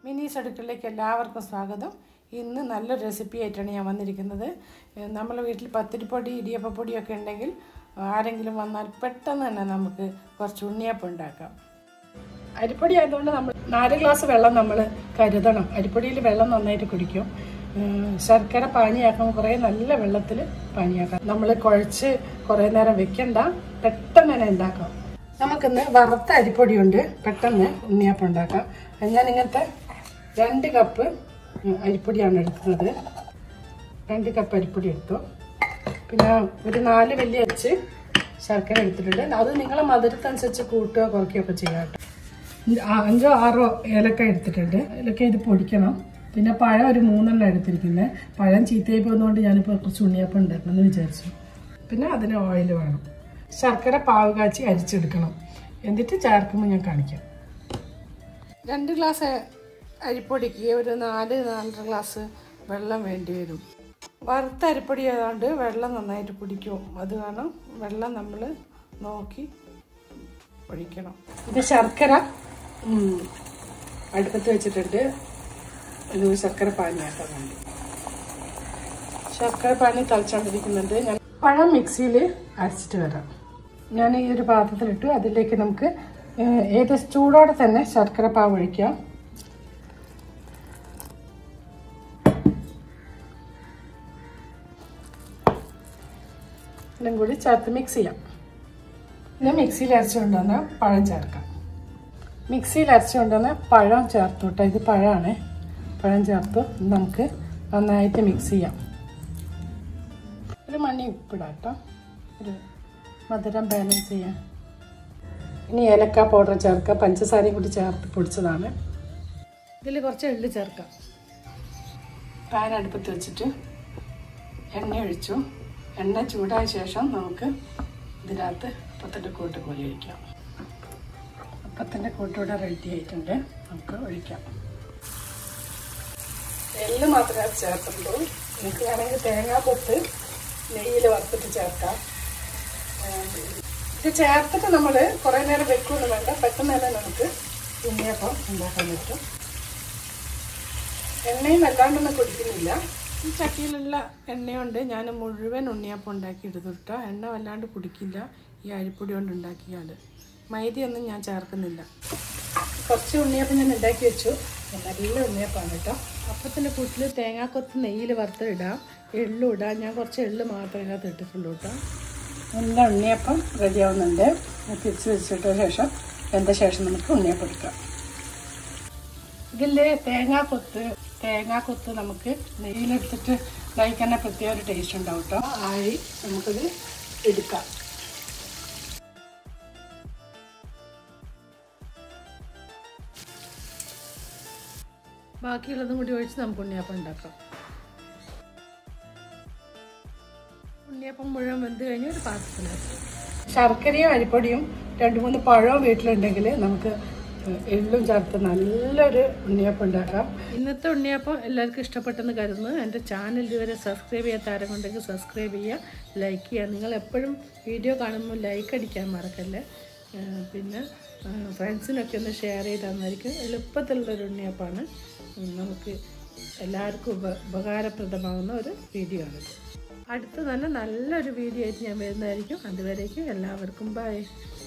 മിനീസ് അടുക്കളയിലേക്ക് എല്ലാവർക്കും സ്വാഗതം ഇന്ന് നല്ലൊരു റെസിപ്പി ആയിട്ടാണ് ഞാൻ വന്നിരിക്കുന്നത് ഏഹ് നമ്മളെ വീട്ടിൽ പത്തിരിപ്പൊടി ഇടിയപ്പപ്പൊടിയൊക്കെ ഉണ്ടെങ്കിൽ ആരെങ്കിലും വന്നാൽ പെട്ടെന്ന് തന്നെ നമുക്ക് കുറച്ച് ഉണ്ണിയപ്പം ഉണ്ടാക്കാം അരിപ്പൊടി ആയതുകൊണ്ട് നമ്മൾ നാല് ഗ്ലാസ് വെള്ളം നമ്മൾ കരുതണം അരിപ്പൊടിയിൽ വെള്ളം നന്നായിട്ട് കുടിക്കും ഉം, ശർക്കര പാനിയാക്കുമ്പോൾ കുറേ നല്ല വെള്ളത്തിൽ പാനിയാക്കാം നമ്മൾ കുഴച്ച് കുറേ നേരം വെക്കണ്ട പെട്ടെന്ന് തന്നെ ഉണ്ടാക്കാം നമുക്കിന്ന് വറുത്ത അരിപ്പൊടി ഉണ്ട് പെട്ടെന്ന് ഉണ്ണിയപ്പം ഉണ്ടാക്കാം ഞാൻ ഇങ്ങനത്തെ രണ്ട് കപ്പ് ഉം, അരിപ്പൊടിയാണ് എടുക്കുന്നത് രണ്ട് കപ്പ് അരിപ്പൊടി എടുത്തു പിന്നെ ഒരു നാല് വലിയ അച്ച് ശർക്കര എടുത്തിട്ടുണ്ട് അത് നിങ്ങളെ മധുരത്തനുസരിച്ച് കൂട്ടുകയോ കുറയ്ക്കുകയോ ഒക്കെ ചെയ്യാം കേട്ടോ ആ- അഞ്ചോ ആറോ ഏലക്ക എടുത്തിട്ടുണ്ട് ഏലക്ക ഇത് പൊടിക്കണം പിന്നെ പഴം ഒരു മൂന്നെണ്ണം എടുത്തിരിക്കുന്നത് പഴം ചീത്തയായി പോകുന്നതുകൊണ്ട് ഞാനിപ്പോൾ കുറച്ച് ഉണ്ണിയപ്പം ഉണ്ടാക്കണമെന്ന് വിചാരിച്ചു പിന്നെ അതിന് ഓയിൽ വേണം ശർക്കര പാവ് കാച്ചി അരിച്ചെടുക്കണം എന്നിട്ട് ചേർക്കുമ്പോൾ ഞാൻ കാണിക്കാം രണ്ട് ഗ്ലാസ് അരിപ്പൊടിക്ക് ഒരു നാല് നാലര ഗ്ലാസ് വെള്ളം വേണ്ടി വരും വറുത്ത അരിപ്പൊടി ആയതുകൊണ്ട് വെള്ളം നന്നായിട്ട് കുടിക്കും അത് കാരണം വെള്ളം നമ്മൾ നോക്കി ഒഴിക്കണം ഇത് ശർക്കര ഉം, അടുപ്പത്ത് വെച്ചിട്ടുണ്ട് ഇത് ശർക്കര പാനിയാക്കാൻ വേണ്ടി ശർക്കര പാനി തളിച്ചുകൊണ്ടിരിക്കുന്നുണ്ട് ഞാൻ പഴം മിക്സിയിൽ അരച്ചിട്ട് വരാം ഞാൻ ഈ ഒരു പാത്രത്തിലിട്ടു അതിലേക്ക് നമുക്ക് ഏഹ്, ഏത് ചൂടോടെ തന്നെ ശർക്കര പാവ് ഒഴിക്കാം എല്ലാം കൂടി ചേർത്ത് മിക്സ് ചെയ്യാം ഇത് മിക്സിയിൽ അരച്ച് കൊണ്ടുവന്ന പഴം ചേർക്കാം മിക്സിയിൽ അരച്ച് കൊണ്ടുവന്ന പഴം ചേർത്തു കേട്ടോ ഇത് പഴമാണ് പഴം ചേർത്തു ഇത് നമുക്ക് നന്നായിട്ട് മിക്സ് ചെയ്യാം ഒരു മണി ഉപ്പിടാം കേട്ടോ ഒരു മധുരം ബാലൻസ് ചെയ്യാൻ ഇനി ഏലക്ക പൗഡർ ചേർക്കുക പഞ്ചസാരയും കൂടി ചേർത്ത് പൊടിച്ചതാണ് ഇതിൽ കുറച്ച് എള്ള് ചേർക്കാം പാൻ അടുപ്പത്ത് വെച്ചിട്ട് എണ്ണ ഒഴിച്ചു എണ്ണ ചൂടായ ശേഷം നമുക്ക് ഇതിനകത്ത് അപ്പത്തിൻ്റെ കൂട്ട് കോരി ഒഴിക്കാം അപ്പത്തിൻ്റെ കൂട്ടൂടെ റെഡി ആയിട്ടുണ്ട് നമുക്ക് ഒഴിക്കാം എള്ള് മാത്രമേ അത് ചേർക്കുള്ളൂ നിങ്ങൾക്ക് വേണമെങ്കിൽ തേങ്ങാക്കൊത്ത് നെയ്യിൽ വറുത്തിട്ട് ചേർക്കാം ഏഹ് ഇത് ചേർത്തിട്ട് നമ്മൾ കുറേ നേരം വെക്കുമെന്ന് വേണ്ട പെട്ടെന്ന് തന്നെ നമുക്ക് ഉണ്ണിയപ്പം ഉണ്ടാക്കാൻ പറ്റും എണ്ണയും വല്ലാണ്ടൊന്നും കുടിക്കുന്നില്ല ഈ ചട്ടിയിലുള്ള എണ്ണയുണ്ട് ഞാൻ മുഴുവൻ ഉണ്ണിയപ്പം ഉണ്ടാക്കി എടുത്തിട്ടോ എണ്ണ വല്ലാണ്ട് കുടിക്കില്ല ഈ അരിപ്പൊടി കൊണ്ട് ഉണ്ടാക്കിയാൽ മൈദയൊന്നും ഞാൻ ചേർക്കുന്നില്ല കുറച്ച് ഉണ്ണിയപ്പം ഞാൻ ഉണ്ടാക്കി വെച്ചു നല്ല ഉണ്ണിയപ്പമാണ് കേട്ടോ അപ്പത്തിൻ്റെ കൂട്ടിൽ തേങ്ങാക്കൊത്ത് നെയ്യിൽ വറുത്ത് ഇടാം എള്ളും ഇടാം ഞാൻ കുറച്ച് എള്ള് മാത്രമേ ഇതിനകത്ത് ഇട്ടിട്ടുള്ളൂ കേട്ടോ നല്ല ഉണ്ണിയപ്പം റെഡിയാവുന്നുണ്ട് തിരിച്ച് വെച്ചിട്ട ശേഷം വെന്ത ശേഷം നമുക്ക് ഉണ്ണിയപ്പം എടുക്കാം ഇതിൽ തേങ്ങാക്കൊത്ത് തേങ്ങാക്കൊത്ത് നമുക്ക് നെയ്യിലെടുത്തിട്ട് കഴിക്കാൻ പ്രത്യേക ഒരു ടേസ്റ്റ് ഉണ്ടാവും കേട്ടോ ആയി നമുക്കിത് എടുക്കാം ബാക്കിയുള്ളതും കൂടി ഒഴിച്ച് നമുക്ക് ഉണ്ണിയപ്പം ഉണ്ടാക്കാം ഉണ്ണിയപ്പം മുഴുവൻ വെന്ത് കഴിഞ്ഞ് ഒരു പാത്രത്തിനകത്ത് ശർക്കരയും അരിപ്പൊടിയും രണ്ട് മൂന്ന് പഴവും വീട്ടിലുണ്ടെങ്കിൽ നമുക്ക് എള്ളും ചേർത്ത് നല്ലൊരു ഉണ്ണിയപ്പം ഉണ്ടാക്കാം ഇന്നത്തെ ഉണ്ണിയപ്പം എല്ലാവർക്കും ഇഷ്ടപ്പെട്ടെന്ന് കരുതുന്നു എൻ്റെ ചാനൽ ഇതുവരെ സബ്സ്ക്രൈബ് ചെയ്യാത്ത ആരും കൊണ്ടെങ്കിൽ സബ്സ്ക്രൈബ് ചെയ്യുക ലൈക്ക് ചെയ്യുക നിങ്ങൾ എപ്പോഴും വീഡിയോ കാണുമ്പോൾ ലൈക്ക് അടിക്കാൻ മറക്കല്ലേ ഏഹ് പിന്നെ ഏഹ് ഫ്രണ്ട്സിനൊക്കെ ഒന്ന് ഷെയർ ചെയ്ത് തന്നായിരിക്കും എളുപ്പത്തിലുള്ളൊരു ഉണ്ണിയപ്പമാണ് ഉം നമുക്ക് എല്ലാവർക്കും ഉപ ഉപകാരപ്രദമാവുന്ന ഒരു വീഡിയോ ആണിത് അടുത്ത് തന്നെ നല്ലൊരു വീഡിയോ ആയിട്ട് ഞാൻ വരുന്നതായിരിക്കും അതുവരേക്കും എല്ലാവർക്കും ബൈ